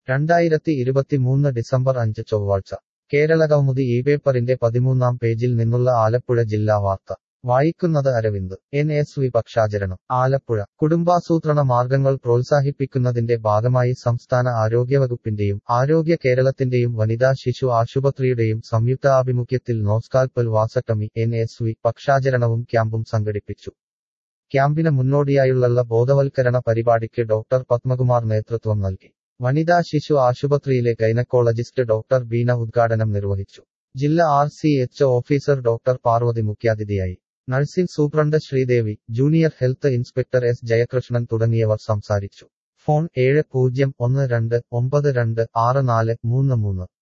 രണ്ടായിരത്തി ഇരുപത്തിമൂന്ന് ഡിസംബർ അഞ്ച് ചൊവ്വാഴ്ച കേരള കൗമുദി ഈ പേപ്പറിന്റെ പതിമൂന്നാം പേജിൽ നിന്നുള്ള ആലപ്പുഴ ജില്ലാ വാർത്ത വായിക്കുന്നത് അരവിന്ദ് എൻ എസ് വി പക്ഷാചരണം ആലപ്പുഴ കുടുംബാസൂത്രണ മാർഗങ്ങൾ പ്രോത്സാഹിപ്പിക്കുന്നതിന്റെ ഭാഗമായി സംസ്ഥാന ആരോഗ്യവകുപ്പിന്റെയും ആരോഗ്യ കേരളത്തിന്റെയും വനിതാ ശിശു ആശുപത്രിയുടെയും സംയുക്താഭിമുഖ്യത്തിൽ no scalpel vasectomy N S V പക്ഷാചരണവും ക്യാമ്പും സംഘടിപ്പിച്ചു ക്യാമ്പിന് മുന്നോടിയായുള്ള ബോധവൽക്കരണ പരിപാടിക്ക് ഡോക്ടർ പത്മകുമാർ നേതൃത്വം നൽകി വനിതാ ശിശു ആശുപത്രിയിലെ ഗൈനക്കോളജിസ്റ്റ് ഡോക്ടർ ബീന ഉദ്ഘാടനം നിർവഹിച്ചു ജില്ലാ R C H officer doctor Parvathy മുഖ്യാതിഥിയായി nursing superintendent Sreedevi junior health inspector S Jayakrishnan തുടങ്ങിയവർ സംസാരിച്ചു ഫോൺ ഏഴ് പൂജ്യം ഒന്ന് രണ്ട് ഒമ്പത് രണ്ട് ആറ് നാല് മൂന്ന് മൂന്ന്